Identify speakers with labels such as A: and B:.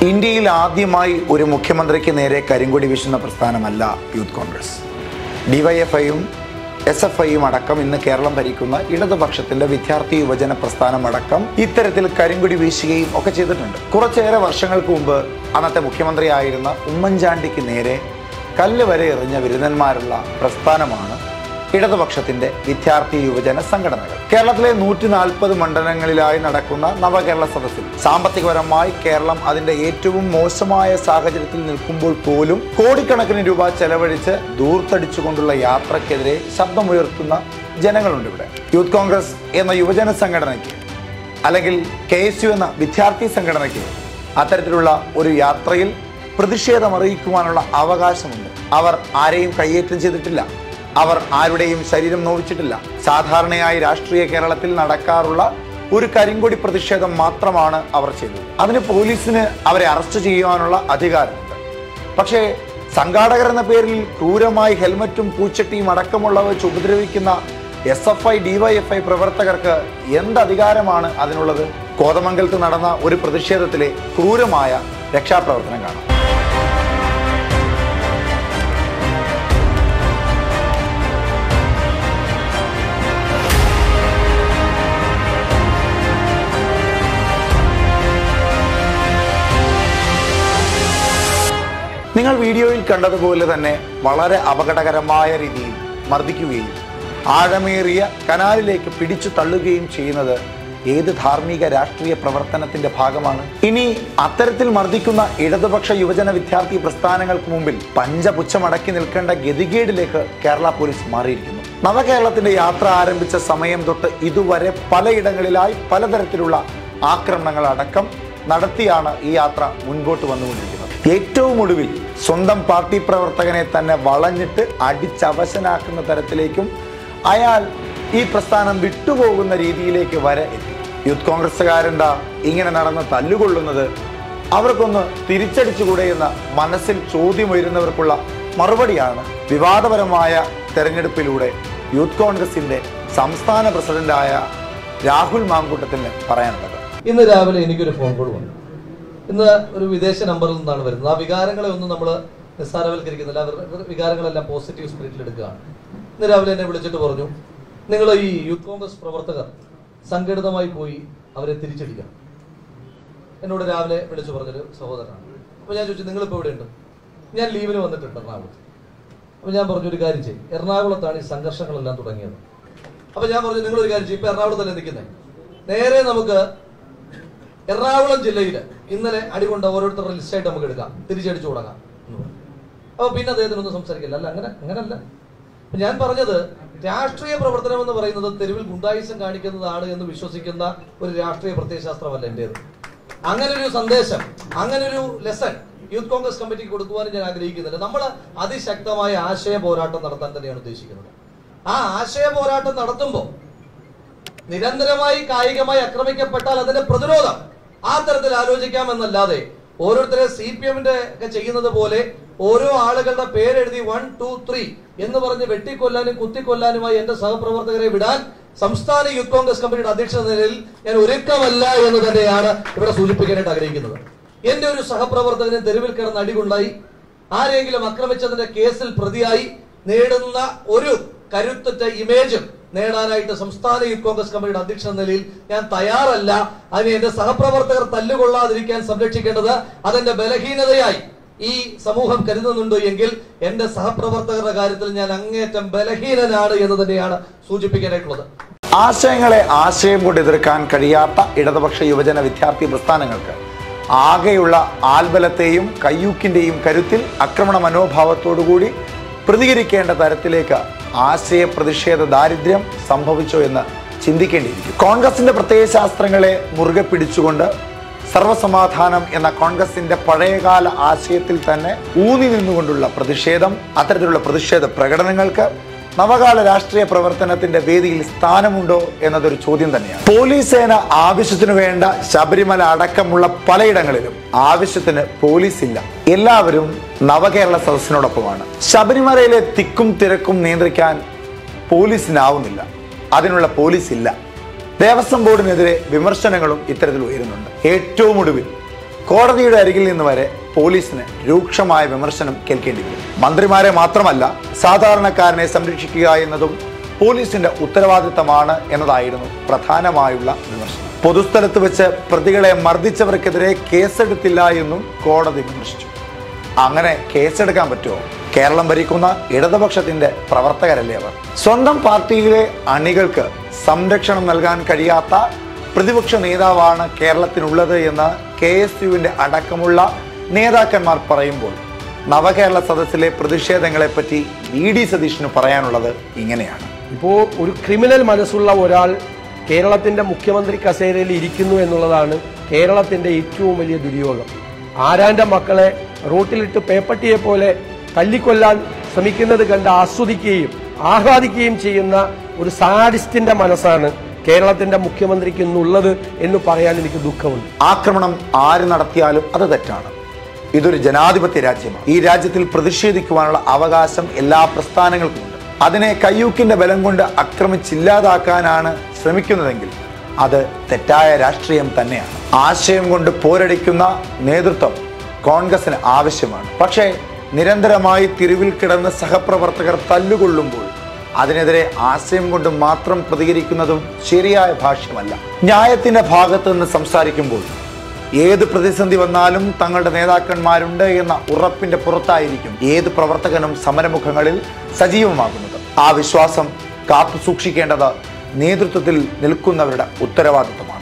A: ഇന്ത്യയിൽ ആദ്യമായി ഒരു മുഖ്യമന്ത്രിക്ക് നേരെ കരിങ്കൊടി വീശുന്ന പ്രസ്ഥാനമല്ല യൂത്ത് കോൺഗ്രസ് ഡിവൈഎഫ്ഐയും എസ് എഫ് ഐയും അടക്കം ഇന്ന് കേരളം ഭരിക്കുന്ന ഇടതുപക്ഷത്തിന്റെ വിദ്യാർത്ഥി യുവജന പ്രസ്ഥാനം അടക്കം ഇത്തരത്തിൽ കരിങ്കൊടി വീശുകയും ഒക്കെ ചെയ്തിട്ടുണ്ട് കുറച്ചേറെ വർഷങ്ങൾക്ക് മുമ്പ് അന്നത്തെ മുഖ്യമന്ത്രിയായിരുന്ന ഉമ്മൻചാണ്ടിക്ക് നേരെ കല്ല് വരെ എറിഞ്ഞ വിരുദ്ധന്മാരുള്ള പ്രസ്ഥാനമാണ് ഇടതുപക്ഷത്തിന്റെ വിദ്യാർത്ഥി യുവജന സംഘടനകൾ കേരളത്തിലെ നൂറ്റി നാൽപ്പത് മണ്ഡലങ്ങളിലായി നടക്കുന്ന നവകേരള സദസ്സിൽ സാമ്പത്തികപരമായി കേരളം അതിന്റെ ഏറ്റവും മോശമായ സാഹചര്യത്തിൽ നിൽക്കുമ്പോൾ പോലും കോടിക്കണക്കിന് രൂപ ചെലവഴിച്ച് ദൂർത്തടിച്ചുകൊണ്ടുള്ള യാത്രക്കെതിരെ ശബ്ദമുയർത്തുന്ന ജനങ്ങളുണ്ട് ഇവിടെ യൂത്ത് കോൺഗ്രസ് എന്ന യുവജന സംഘടനയ്ക്ക് അല്ലെങ്കിൽ കെ എസ് യു എന്ന വിദ്യാർത്ഥി സംഘടനയ്ക്ക് അത്തരത്തിലുള്ള ഒരു യാത്രയിൽ പ്രതിഷേധം അറിയിക്കുവാനുള്ള അവകാശമുണ്ട് അവർ ആരെയും കയ്യേറ്റം ചെയ്തിട്ടില്ല അവർ ആരുടെയും ശരീരം നോവിച്ചിട്ടില്ല സാധാരണയായി രാഷ്ട്രീയ കേരളത്തിൽ നടക്കാറുള്ള ഒരു കരിങ്കൊടി പ്രതിഷേധം മാത്രമാണ് അവർ ചെയ്തത് അതിന് പോലീസിന് അവരെ അറസ്റ്റ് ചെയ്യുവാനുള്ള അധികാരമുണ്ട് പക്ഷേ സംഘാടകർ എന്ന പേരിൽ ക്രൂരമായി ഹെൽമറ്റും പൂച്ചട്ടിയും അടക്കമുള്ളവ വെച്ച് ഉപദ്രവിക്കുന്ന എസ് എഫ് ഐ ഡിവൈഎഫ്ഐ പ്രവർത്തകർക്ക് എന്ത് അധികാരമാണ് അതിനുള്ളത് കോതമംഗലത്ത് നടന്ന ഒരു പ്രതിഷേധത്തിലെ ക്രൂരമായ രക്ഷാപ്രവർത്തനം കാണാം നിങ്ങൾ വീഡിയോയിൽ കണ്ടതുപോലെ തന്നെ വളരെ അപകടകരമായ രീതിയിൽ മർദ്ദിക്കുകയും ആഴമേറിയ കനാലിലേക്ക് പിടിച്ചു തള്ളുകയും ചെയ്യുന്നത് ഏത് ധാർമ്മിക രാഷ്ട്രീയ പ്രവർത്തനത്തിന്റെ ഭാഗമാണ് ഇനി അത്തരത്തിൽ മർദ്ദിക്കുന്ന ഇടതുപക്ഷ യുവജന വിദ്യാർത്ഥി പ്രസ്ഥാനങ്ങൾക്ക് മുമ്പിൽ പഞ്ചപുച്ഛമടക്കി നിൽക്കേണ്ട ഗതികേടിലേക്ക് കേരള പോലീസ് മാറിയിരിക്കുന്നു നവകേരളത്തിന്റെ യാത്ര ആരംഭിച്ച സമയം തൊട്ട് ഇതുവരെ പലയിടങ്ങളിലായി പലതരത്തിലുള്ള ആക്രമണങ്ങൾ അടക്കം നടത്തിയാണ് ഈ യാത്ര മുൻപോട്ട് വന്നുകൊണ്ടിരിക്കുന്നത് ഏറ്റവും ഒടുവിൽ സ്വന്തം പാർട്ടി പ്രവർത്തകനെ തന്നെ വളഞ്ഞിട്ട് അടിച്ചവശനാക്കുന്ന തരത്തിലേക്കും അയാൾ ഈ പ്രസ്ഥാനം വിട്ടുപോകുന്ന രീതിയിലേക്ക് വരെ എത്തി യൂത്ത് കോൺഗ്രസ്സുകാരെന്താ ഇങ്ങനെ നടന്ന് തല്ലുകൊള്ളുന്നത് അവർക്കൊന്ന് തിരിച്ചടിച്ചുകൂടെ എന്ന മനസ്സിൽ ചോദ്യം ഉയരുന്നവർക്കുള്ള മറുപടിയാണ് വിവാദപരമായ തെരഞ്ഞെടുപ്പിലൂടെ യൂത്ത് കോൺഗ്രസിന്റെ സംസ്ഥാന പ്രസിഡന്റായ രാഹുൽ മാങ്കൂട്ടത്തിന് പറയാനുള്ളത്
B: ഇന്ന് രാവിലെ എനിക്കൊരു ഫോൺ കോൾ വന്നു ഇന്ന് ഒരു വിദേശ നമ്പറിൽ നിന്നാണ് വരുന്നത് ആ വികാരങ്ങളെ ഒന്നും നമ്മൾ നിസ്സാരവൽക്കരിക്കുന്നില്ല അവരുടെ വികാരങ്ങളെല്ലാം പോസിറ്റീവ് സ്പിരിറ്റിൽ എടുക്കുകയാണ് ഇന്ന് രാവിലെ എന്നെ വിളിച്ചിട്ട് പറഞ്ഞു നിങ്ങൾ ഈ യൂത്ത് കോൺഗ്രസ് പ്രവർത്തകർ സംഘടിതമായി പോയി അവരെ തിരിച്ചടിക്കണം എന്നോട് രാവിലെ വിളിച്ചു പറഞ്ഞൊരു സഹോദരനാണ് അപ്പോൾ ഞാൻ ചോദിച്ചു നിങ്ങളിപ്പോൾ ഇവിടെ ഉണ്ട് ഞാൻ ലീവിന് വന്നിട്ടുണ്ട് എറണാകുളത്ത് അപ്പോൾ ഞാൻ പറഞ്ഞു ഒരു കാര്യം ചെയ്യും എറണാകുളത്താണ് ഈ സംഘർഷങ്ങളെല്ലാം തുടങ്ങിയത് അപ്പോൾ ഞാൻ പറഞ്ഞു നിങ്ങളൊരു കാര്യം ചെയ്യും ഇപ്പൊ എറണാകുളത്തല്ലേ നിൽക്കുന്നത് നേരെ നമുക്ക് എറണാകുളം ജില്ലയിൽ ഇന്നലെ അടികൊണ്ട ഓരോരുത്തരുടെ ലിസ്റ്റായിട്ട് നമുക്ക് എടുക്കാം തിരിച്ചടിച്ചു തുടങ്ങാം എന്ന് പറഞ്ഞു. അപ്പൊ പിന്നെ അദ്ദേഹത്തിനൊന്നും സംസാരിക്കില്ല അല്ല അങ്ങനെ അങ്ങനല്ല അപ്പൊ ഞാൻ പറഞ്ഞത് രാഷ്ട്രീയ പ്രവർത്തനം എന്ന് പറയുന്നത് തെരുവിൽ ഗുണ്ടായുസം കാണിക്കുന്നതാണ് എന്ന് വിശ്വസിക്കുന്ന ഒരു രാഷ്ട്രീയ പ്രത്യയശാസ്ത്രമല്ല എന്റേത് അങ്ങനെ ഒരു സന്ദേശം അങ്ങനെ ഒരു ലെസൺ യൂത്ത് കോൺഗ്രസ് കമ്മിറ്റിക്ക് കൊടുക്കുവാനും ഞാൻ ആഗ്രഹിക്കുന്നില്ല നമ്മൾ അതിശക്തമായ ആശയ പോരാട്ടം നടത്താൻ തന്നെയാണ് ഉദ്ദേശിക്കുന്നത് ആ ആശയ പോരാട്ടം നടത്തുമ്പോൾ നിരന്തരമായി കായികമായി ആക്രമിക്കപ്പെട്ടാൽ അതിന്റെ പ്രതിരോധം ആ തരത്തിൽ ആലോചിക്കാമെന്നല്ലാതെ ഓരോരുത്തരെ സി പി എമ്മിന്റെ ഒക്കെ ചെയ്യുന്നത് പോലെ ഓരോ ആളുകളുടെ പേരെഴുതി വൺ ടു ത്രീ എന്ന് പറഞ്ഞ് വെട്ടിക്കൊല്ലാനും കുത്തിക്കൊല്ലാനുമായി എന്റെ സഹപ്രവർത്തകരെ വിടാൻ സംസ്ഥാന യൂത്ത് കോൺഗ്രസ് കമ്മിറ്റിയുടെ അധ്യക്ഷ നിലയിൽ ഞാൻ ഒരുക്കമല്ല എന്ന് തന്നെയാണ് ഇവിടെ സൂചിപ്പിക്കാനായിട്ട് ആഗ്രഹിക്കുന്നത് എന്റെ ഒരു സഹപ്രവർത്തകന് തെരുവിൽ കിടന്ന് അടികൊണ്ടായി ആരെങ്കിലും ആക്രമിച്ചതിന്റെ കേസിൽ പ്രതിയായി നേടുന്ന ഒരു കരുത്തുറ്റ ഇമേജും നേടാനായിട്ട് സംസ്ഥാന യൂത്ത് കോൺഗ്രസ് കമ്മിറ്റിയുടെ അധ്യക്ഷ എന്ന നിലയിൽ ഞാൻ തയ്യാറല്ല അതിന് എന്റെ സഹപ്രവർത്തകർ തല്ലുകൊള്ളാതിരിക്കാൻ സംരക്ഷിക്കേണ്ടത് അതെന്റെ ബലഹീനതയായി ഈ സമൂഹം കരുതുന്നുണ്ട് എങ്കിൽ എന്റെ സഹപ്രവർത്തകരുടെ കാര്യത്തിൽ ഞാൻ അങ്ങേറ്റം ബലഹീനനാണ് എന്ന് തന്നെയാണ് സൂചിപ്പിക്കാനായിട്ടുള്ളത്
A: ആശയങ്ങളെ ആശയം കൊണ്ട് എതിർക്കാൻ കഴിയാത്ത ഇടതുപക്ഷ യുവജന വിദ്യാർത്ഥി പ്രസ്ഥാനങ്ങൾക്ക് ആകെയുള്ള ആൽബലത്തെയും കയ്യൂക്കിന്റെയും കരുത്തിൽ ആക്രമണ മനോഭാവത്തോടുകൂടി പ്രതികരിക്കേണ്ട തരത്തിലേക്ക് ആശയ പ്രതിഷേധ ദാരിദ്ര്യം സംഭവിച്ചോ എന്ന് ചിന്തിക്കേണ്ടിയിരിക്കും കോൺഗ്രസിന്റെ പ്രത്യയശാസ്ത്രങ്ങളെ മുറുകെ പിടിച്ചുകൊണ്ട് സർവസമാധാനം എന്ന കോൺഗ്രസിന്റെ പഴയകാല ആശയത്തിൽ തന്നെ ഊന്നി നിന്നുകൊണ്ടുള്ള പ്രതിഷേധം അത്തരത്തിലുള്ള പ്രതിഷേധ പ്രകടനങ്ങൾക്ക് നവകാല രാഷ്ട്രീയ പ്രവർത്തനത്തിന്റെ വേദിയിൽ സ്ഥാനമുണ്ടോ എന്നതൊരു ചോദ്യം തന്നെയാണ് പോലീസ് സേന ആവശ്യത്തിനു വേണ്ട ശബരിമല അടക്കമുള്ള പലയിടങ്ങളിലും ആവശ്യത്തിന് പോലീസ് ഇല്ല എല്ലാവരും നവകേരള സദസ്സിനോടൊപ്പമാണ് ശബരിമലയിലെ തിക്കും തിരക്കും നിയന്ത്രിക്കാൻ പോലീസിനാവുന്നില്ല അതിനുള്ള പോലീസ് ഇല്ല ദേവസ്വം ബോർഡിനെതിരെ വിമർശനങ്ങളും ഇത്തരത്തിൽ ഉയരുന്നുണ്ട് ഏറ്റവും ഒടുവിൽ കോടതിയുടെ അരികിൽ നിന്ന് വരെ പോലീസിന് രൂക്ഷമായ വിമർശനം കേൾക്കേണ്ടി വരും മന്ത്രിമാരെ മാത്രമല്ല സാധാരണക്കാരനെ സംരക്ഷിക്കുക എന്നതും പോലീസിന്റെ ഉത്തരവാദിത്തമാണ് എന്നതായിരുന്നു പ്രധാനമായുള്ള വിമർശനം പൊതുസ്ഥലത്ത് വെച്ച് പ്രതികളെ മർദ്ദിച്ചവർക്കെതിരെ കേസെടുത്തില്ല എന്നും കോടതി വിമർശിച്ചു അങ്ങനെ കേസെടുക്കാൻ പറ്റുമോ കേരളം ഭരിക്കുന്ന ഇടതുപക്ഷത്തിന്റെ പ്രവർത്തകരല്ലേ അവർ സ്വന്തം പാർട്ടിയിലെ അണികൾക്ക് സംരക്ഷണം നൽകാൻ കഴിയാത്ത പ്രതിപക്ഷ നേതാവാണ് കേരളത്തിനുള്ളത് എന്ന് കെ എസ് യുവിന്റെ അടക്കമുള്ള നേതാക്കന്മാർ പറയുമ്പോൾ നവകേരള സദസ്സിലെ പ്രതിഷേധങ്ങളെപ്പറ്റി വി ഡി സതീഷിന് പറയാനുള്ളത് ഇങ്ങനെയാണ്
C: ഇപ്പോൾ ഒരു ക്രിമിനൽ മനസ്സുള്ള ഒരാൾ കേരളത്തിന്റെ മുഖ്യമന്ത്രി കസേരയിൽ ഇരിക്കുന്നു എന്നുള്ളതാണ് കേരളത്തിന്റെ ഏറ്റവും വലിയ ദുര്യോഗം ആരാന്റെ മക്കളെ റോട്ടിലിട്ട് പേപ്പട്ടിയെ പോലെ തല്ലിക്കൊല്ലാൻ ശ്രമിക്കുന്നത് കണ്ട് ആസ്വദിക്കുകയും ആഹ്ലാദിക്കുകയും ചെയ്യുന്ന ഒരു സാഡിസ്റ്റിന്റെ മനസ്സാണ് കേരളത്തിന്റെ മുഖ്യമന്ത്രിക്ക് ഇന്നുള്ളത് എന്ന് പറയാൻ എനിക്ക് ദുഃഖമുണ്ട്
A: ആക്രമണം ആര് നടത്തിയാലും അത് തെറ്റാണ് ഇതൊരു ജനാധിപത്യ രാജ്യമാണ് ഈ രാജ്യത്തിൽ പ്രതിഷേധിക്കുവാനുള്ള അവകാശം എല്ലാ പ്രസ്ഥാനങ്ങൾക്കുമുണ്ട് അതിനെ കയ്യൂക്കിന്റെ ബലം കൊണ്ട് ആക്രമിച്ചില്ലാതാക്കാനാണ് ശ്രമിക്കുന്നതെങ്കിൽ അത് തെറ്റായ രാഷ്ട്രീയം തന്നെയാണ് ആശയം കൊണ്ട് പോരടിക്കുന്ന നേതൃത്വം കോൺഗ്രസിന് ആവശ്യമാണ് പക്ഷേ നിരന്തരമായി തിരുവിൽ കിടന്ന് സഹപ്രവർത്തകർ തല്ലുകൊള്ളുമ്പോൾ അതിനെതിരെ ആശയം കൊണ്ട് മാത്രം പ്രതികരിക്കുന്നതും ശരിയായ ഭാഷ്യമല്ല ന്യായത്തിന്റെ ഭാഗത്ത് നിന്ന് സംസാരിക്കുമ്പോൾ ഏത് പ്രതിസന്ധി വന്നാലും തങ്ങളുടെ നേതാക്കന്മാരുണ്ട് എന്ന ഉറപ്പിന്റെ പുറത്തായിരിക്കും ഏത് പ്രവർത്തകനും സമരമുഖങ്ങളിൽ സജീവമാകുന്നത് ആ വിശ്വാസം കാത്തു സൂക്ഷിക്കേണ്ടത് നേതൃത്വത്തിൽ നിൽക്കുന്നവരുടെ ഉത്തരവാദിത്തമാണ്